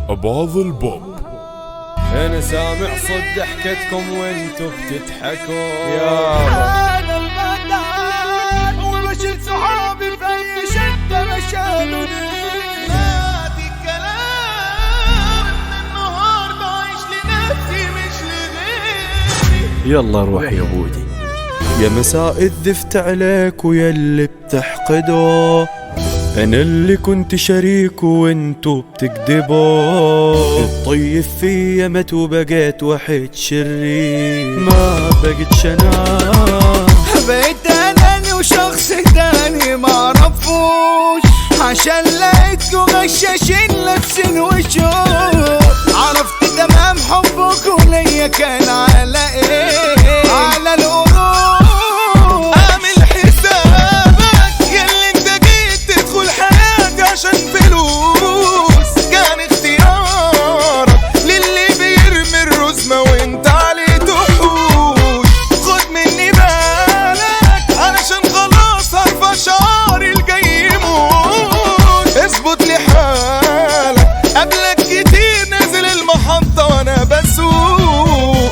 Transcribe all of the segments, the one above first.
أباظ البوب انا سامع صد ضحكتكم وانتو بتضحكوا يا انا البدان وبشيل صحابي في اي شدة مشانوني نادي الكلام من النهاردة عايش لنفسي مش لغيري يلا روح يا بودي يا مساء الذفت عليك ويا اللي بتحقده انا اللي كنت شريك وانتو بتكذبوا الطيب فيا مت وبقيت وحيد شرير ما بقيتش انا بقيت اناني وشخص تاني ما عرفوش عشان لقيتكوا غشاشين لابسين وشوش عرفت تمام حبكوا ليا كان على ايه على القلوب اعمل حسابك ياللي انت جيت تدخل حياتي عشان فلوس كان اختيارك للي بيرمي الرزمة وانت عليه تحوش خد مني بالك علشان خلاص عارفة شعاري الجاي يموت اظبط لي حالك قبلك كتير نازل المحطة وانا بسوق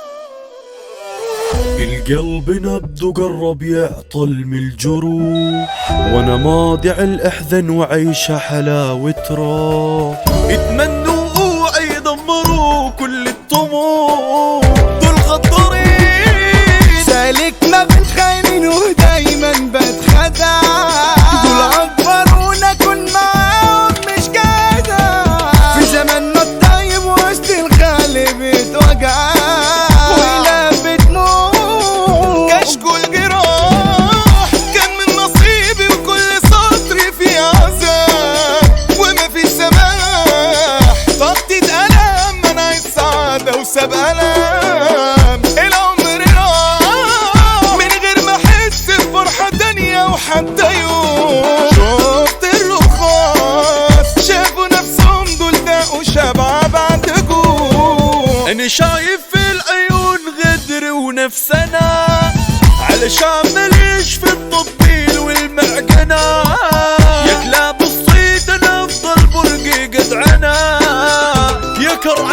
القلب نبضه قرب يعطل من الجروح وانا ماضي على الاحزان وعيشها حلاوة راح اتمنوا اوعي يدمروا كل الطموح دول غدارين سالك ما بين خاينين ودايما بتخدع دول اكبرونا كن معاهم مش جدع في زماننا الطيب وسط الغالب اتوجع ولا بتموت كشكو الجراح كان من نصيبي وكل سطر فيه عذاب وما في سماح طاقتي اتألم انا عايز سعادة وساب ألم العمر راح من غير ما احس بفرحة تانية وحتى يوم شفت الرخاص شافوا نفسهم دول داقوا شبع بعد جوع انا شايف في العيون غدر ونفسنا علشان مليش في التطبيل والمعجنة يا كلاب الصيد انا افضل برقي قدعنا يا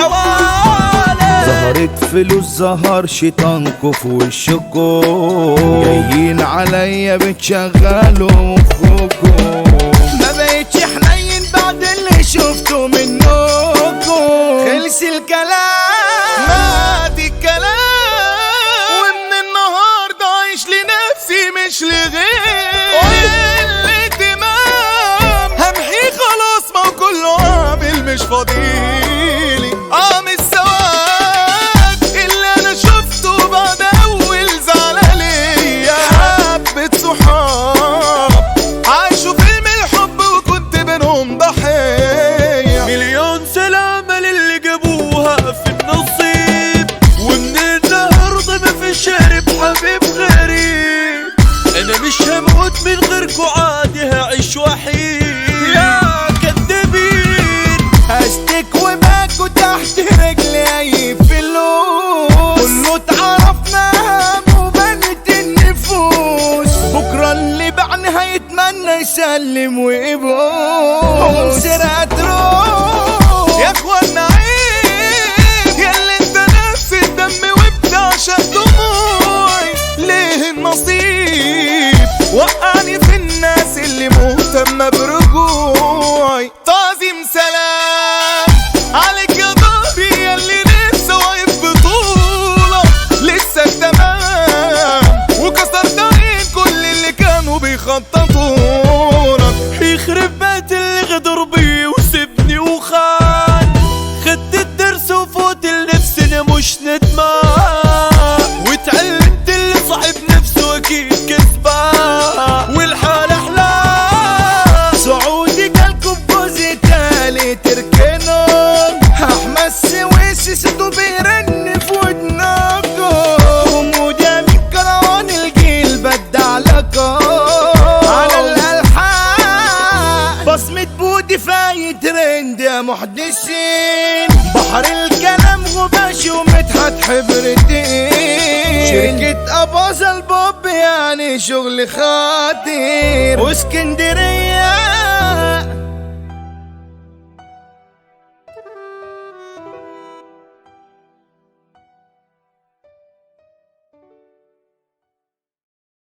كرعوانة ظهرت فلوس ظهر شيطانكو في وشكو جايين عليا بتشغلوا مخكو ما بقتش حنين بعد اللي شفته منكو خلص الكلام مات الكلام ومن النهارده عايش لنفسي مش لغيري اللي تمام همحي خلاص ما هو كله عامل مش فاضيلي قام السواد اللي انا شفته بعد اول زعلة ليا حبة صحاب عاشوا فيلم الحب وكنت بينهم ضحية مليون سلامة للي جابوها في النصيب ومن النهاردة ما في شارب حبيب غريب انا مش هموت من غيركو عادي هعيش وحيد يا كدابين هشتك وباكو تحت رجلي اي فلوس كله اتعرفنا وبنت النفوس بكره اللي بعنا هيتمنى يسلم ويبوس سرقة تروح يا اخوانا عيب يا اللي انت نفس الدم وبتعشق دموعي ليه النصيب وقعني في الناس اللي مهتمة برجوعي تعظيم سلام عليك يا ضهري يا اللي لسه واقف بطولة لسه تمام وكسرت عين كل اللي كانوا بيخططوا لك يخرب بيت اللي غدر بي وسبني وخان خدت الدرس وفوت لنفسنا مش ندمان وتعلمت اللي صاحب نفسه اكيد كسبان والحال احلام سعودي جالكوا بجوز تالي تركنهم احمد سويسي صوته بيرن في ودنكم وموجة من كروان الجيل بدع لكم على الالحان بصمة بودي فاي ترند يا محدثين بحر الكلام غباش ومدحت حبرتين شركة أباظة البوب يعني شغل خطير واسكندرية